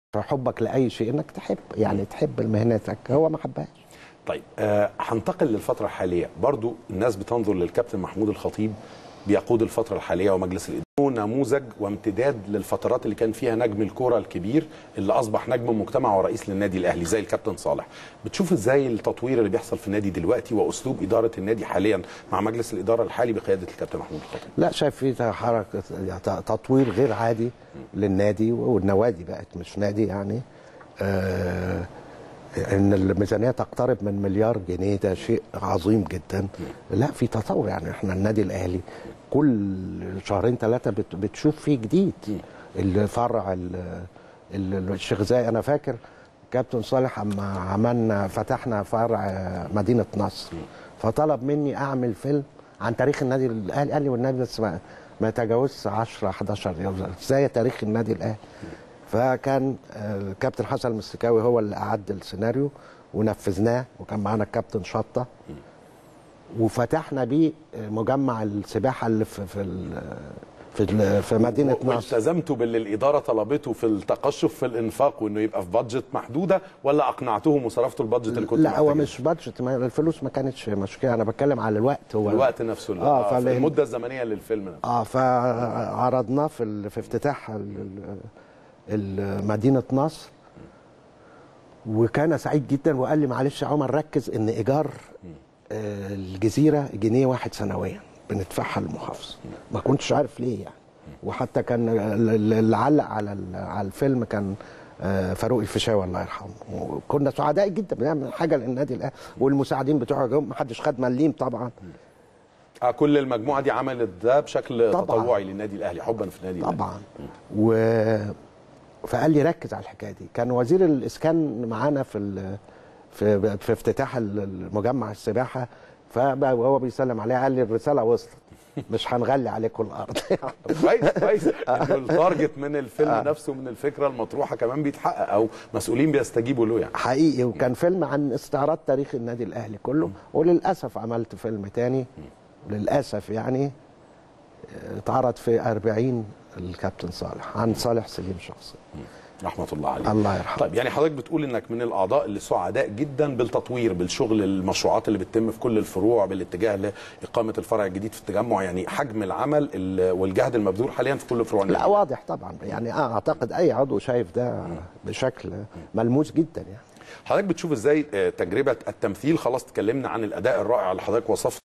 في حبك لاي شيء انك تحب يعني تحب مهنتك هو ما حبهاش طيب آه، هنتقل للفتره الحاليه برضو الناس بتنظر للكابتن محمود الخطيب بيقود الفتره الحاليه ومجلس الاداره نموذج وامتداد للفترات اللي كان فيها نجم الكوره الكبير اللي اصبح نجم مجتمع ورئيس للنادي الاهلي زي الكابتن صالح بتشوف ازاي التطوير اللي بيحصل في النادي دلوقتي واسلوب اداره النادي حاليا مع مجلس الاداره الحالي بقياده الكابتن محمود الخطيب لا شايف في حركه يعني تطوير غير عادي للنادي والنوادي بقت مش نادي يعني آه ان الميزانيه تقترب من مليار جنيه ده شيء عظيم جدا لا في تطور يعني احنا النادي الاهلي كل شهرين ثلاثه بت بتشوف فيه جديد الفرع ال- ال- الشيخ زايد انا فاكر كابتن صالح اما عملنا فتحنا فرع مدينه نصر فطلب مني اعمل فيلم عن تاريخ النادي الاهلي قال لي والنادي بس ما, ما يتجاوزش 10 11 يوم ازاي تاريخ النادي الاهلي فكان آه، الكابتن حسن المستكاوي هو اللي اعد السيناريو ونفذناه وكان معانا الكابتن شطه وفتحنا بيه مجمع السباحه اللي في في ال- في, ال- في مدينه نصر والتزمتوا باللي الاداره طلبته في التقشف في الانفاق وانه يبقى في بادجت محدوده ولا اقنعتهم وصرفتوا البادجت اللي كنتوا لا هو محتاجينه؟ مش بادجت ما- الفلوس ما كانتش مشكله انا بتكلم على الوقت هو الوقت نفسه اللي- اه آه، في فالهم- المده الزمنيه للفيلم نفسه اه فعرضناه في ال- في افتتاح ال- ال- مدينه نصر وكان سعيد جدا وقال لي معلش يا عمر ركز ان ايجار آه، الجزيره جنيه واحد سنويا بندفعها للمحافظه ما كنتش عارف ليه يعني وحتى كان ال- ال- اللي علق على ال- على الفيلم كان آه، فاروق الفيشاوي الله يرحمه وكنا سعداء جدا بنعمل حاجه للنادي الاهلي والمساعدين بتوعه جم ما حدش خد مليم طبعا آه كل المجموعه دي عملت ده بشكل طبعاً. تطوعي للنادي الاهلي حبا في النادي الأهلي. طبعا و فقال لي ركز على الحكايه دي كان وزير الاسكان معانا في ال... في في افتتاح المجمع السباحه فبقى وهو بيسلم عليه قال لي الرساله وصلت مش هنغلي عليكم الارض كويس كويس إنه التارجت من الفيلم نفسه من الفكره المطروحه كمان بيتحقق او مسؤولين بيستجيبوا له يعني حقيقي وكان فيلم عن استعراض تاريخ النادي الاهلي كله وللاسف عملت فيلم تاني للاسف يعني اه، اتعرض في 40 الكابتن صالح عن صالح سليم شخصيا رحمه الله عليه الله يرحمه طيب يعني حضرتك بتقول انك من الاعضاء اللي سعداء جدا بالتطوير بالشغل المشروعات اللي بتتم في كل الفروع بالاتجاه لاقامه الفرع الجديد في التجمع يعني حجم العمل ال- والجهد المبذول حاليا في كل فروع لا النادي. واضح طبعا يعني آه اعتقد اي عضو شايف ده بشكل ملموس جدا يعني حضرتك بتشوف ازاي آه، تجربه التمثيل خلاص اتكلمنا عن الاداء الرائع اللي حضرتك وصفت